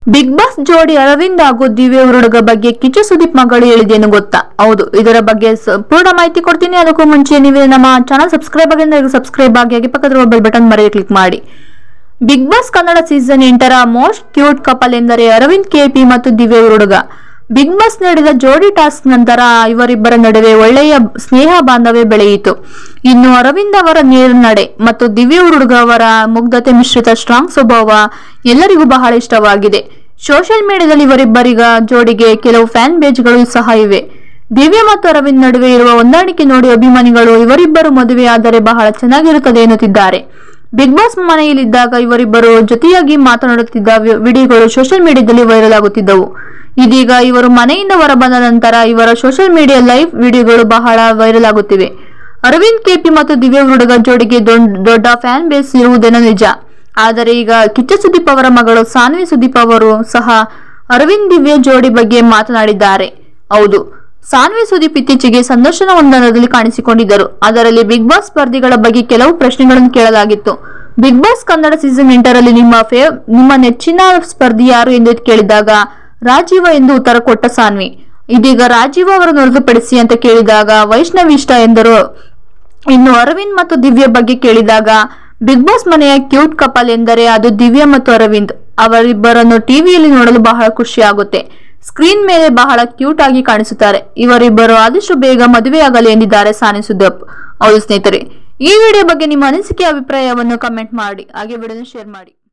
big boss ಜೋಡಿ ಅರವಿಂದ್ ಹಾಗೂ ದಿವ್ಯ ಹುಡುಗ ಬಗ್ಗೆ ಕಿಚ್ಚ ಸುದೀಪ್ ಮಗಳು ಹೇಳಿದೇನು ಗೊತ್ತಾ ಹೌದು ಇದರ ಬಗ್ಗೆ ಸಂಪೂರ್ಣ ಮಾಹಿತಿ ಕೊಡ್ತೀನಿ ಅದಕ್ಕೂ ಮುಂಚೆ ನೀವು ನಮ್ಮ ಚಾನಲ್ ಸಬ್ಸ್ಕ್ರೈಬ್ ಆಗಿದ್ರೆ ಸಬ್ಸ್ಕ್ರೈಬ್ ಆಗಿ ಹಾಗೆ ಪಕ್ಕದ ಬೆಲ್ ಬಟನ್ ಮರೆಯ ಕ್ಲಿಕ್ ಮಾಡಿ ಬಿಗ್ ಬಾಸ್ ಕನ್ನಡ ಸೀಸನ್ ಎಂಟರ ಮೋಸ್ಟ್ ಕ್ಯೂಟ್ ಕಪಲ್ ಎಂದರೆ ಅರವಿಂದ್ ಕೆಪಿ ಮತ್ತು ದಿವ್ಯ ಹುಡುಗ ಬಿಗ್ ಬಾಸ್ ನೀಡಿದ ಜೋಡಿ ಟಾಸ್ಕ್ ನಂತರ ಇವರಿಬ್ಬರ ನಡುವೆ ಒಳ್ಳೆಯ ಸ್ನೇಹ ಬಾಂಧವ್ಯ ಬೆಳೆಯಿತು ಇನ್ನು ಅರವಿಂದ್ ಅವರ ನೇರ ನಡೆ ಮತ್ತು ದಿವ್ಯ ಹುಡುಗ ಅವರ ಮುಗ್ಧತೆ ಮಿಶ್ರಿತ ಸ್ಟ್ರಾಂಗ್ ಸ್ವಭಾವ ಎಲ್ಲರಿಗೂ ಬಹಳ ಇಷ್ಟವಾಗಿದೆ ಸೋಷಿಯಲ್ ಮೀಡಿಯಾದಲ್ಲಿ ಇವರಿಬ್ಬರಿಗ ಜೋಡಿಗೆ ಕೆಲವು ಫ್ಯಾನ್ ಪೇಜ್ಗಳು ಸಹ ಇವೆ ದಿವ್ಯ ಮತ್ತು ಅರವಿಂದ್ ನಡುವೆ ಇರುವ ಹೊಂದಾಣಿಕೆ ನೋಡಿ ಅಭಿಮಾನಿಗಳು ಇವರಿಬ್ಬರು ಮದುವೆಯಾದರೆ ಬಹಳ ಚೆನ್ನಾಗಿರುತ್ತದೆ ಎನ್ನುತ್ತಿದ್ದಾರೆ ಬಿಗ್ ಬಾಸ್ ಮನೆಯಲ್ಲಿದ್ದಾಗ ಇವರಿಬ್ಬರು ಜೊತೆಯಾಗಿ ಮಾತನಾಡುತ್ತಿದ್ದ ವಿ- ವಿಡಿಯೋಗಳು ಸೋಷಿಯಲ್ ಮೀಡಿಯಾದಲ್ಲಿ ವೈರಲ್ ಆಗುತ್ತಿದ್ದವು ಇದೀಗ ಇವರು ಮನೆಯಿಂದ ಹೊರಬಂದ ನಂತರ ಇವರ ಸೋಷಿಯಲ್ ಮೀಡಿಯಾ ಲೈವ್ ವಿಡಿಯೋಗಳು ಬಹಳ ವೈರಲ್ ಆಗುತ್ತಿವೆ ಅರವಿಂದ್ ಕೆಪಿ ಮತ್ತು ದಿವ್ಯ ಹುಡುಗ ಜೋಡಿಗೆ ದೊಡ್ಡ ದೊಡ್ಡ ಫ್ಯಾನ್ ಬೇಸ್ ಇರುವುದೇನೋ ನಿಜ ಆದರೆ ಈಗ ಕಿಚ್ಚ ಸುದೀಪ್ ಅವರ ಮಗಳು ಸಾನ್ವಿ ಸುದೀಪ್ ಅವರು ಸಹ ಅರವಿಂದ್ ದಿವ್ಯ ಜೋಡಿ ಬಗ್ಗೆ ಮಾತನಾಡಿದ್ದಾರೆ ಹೌದು ಸಾನ್ವಿ ಸುದೀಪ್ ಇತ್ತೀಚೆಗೆ ಸಂದರ್ಶನವೊಂದರಲ್ಲಿ ಕಾಣಿಸಿಕೊಂಡಿದ್ದರು ಅದರಲ್ಲಿ ಬಿಗ್ ಬಾಸ್ ಸ್ಪರ್ಧಿಗಳ ಬಗ್ಗೆ ಕೆಲವು ಪ್ರಶ್ನೆಗಳನ್ನು ಕೇಳಲಾಗಿತ್ತು ಬಿಗ್ ಬಾಸ್ ಕನ್ನಡ ಸೀಸನ್ ಎಂಟರಲ್ಲಿ ನಿಮ್ಮ ಫೇವ್ ನಿಮ್ಮ ನೆಚ್ಚಿನ ಸ್ಪರ್ಧಿ ಯಾರು ಎಂದು ಕೇಳಿದಾಗ ರಾಜೀವ ಎಂದು ಉತ್ತರ ಕೊಟ್ಟ ಸಾನ್ವಿ ಇದೀಗ ರಾಜೀವ ಅವರನ್ನು ಹೊರತುಪಡಿಸಿ ಅಂತ ಕೇಳಿದಾಗ ವೈಷ್ಣವಿ ಇಷ್ಟ ಎಂದರು ಇನ್ನು ಅರವಿಂದ್ ಮತ್ತು ದಿವ್ಯ ಬಗ್ಗೆ ಕೇಳಿದಾಗ ಬಿಗ್ ಬಾಸ್ ಮನೆಯ ಕ್ಯೂಟ್ ಕಪಲ್ ಎಂದರೆ ಅದು ದಿವ್ಯ ಮತ್ತು ಅರವಿಂದ್ ಅವರಿಬ್ಬರನ್ನು ಟಿವಿಯಲ್ಲಿ ನೋಡಲು ಬಹಳ ಖುಷಿ ಆಗುತ್ತೆ ಸ್ಕ್ರೀನ್ ಮೇಲೆ ಬಹಳ ಕ್ಯೂಟ್ ಆಗಿ ಕಾಣಿಸುತ್ತಾರೆ ಇವರಿಬ್ಬರು ಆದಷ್ಟು ಬೇಗ ಮದುವೆಯಾಗಲಿ ಎಂದಿದ್ದಾರೆ ಸಾನಿ ಸುದಪ್ ಹೌದು ಸ್ನೇಹಿತರೆ ಈ ವಿಡಿಯೋ ಬಗ್ಗೆ ನಿಮ್ಮ ಅನಿಸಿಕೆ ಅಭಿಪ್ರಾಯವನ್ನು ಕಮೆಂಟ್ ಮಾಡಿ ಹಾಗೆ ವಿಡಿಯೋನ ಶೇರ್ ಮಾಡಿ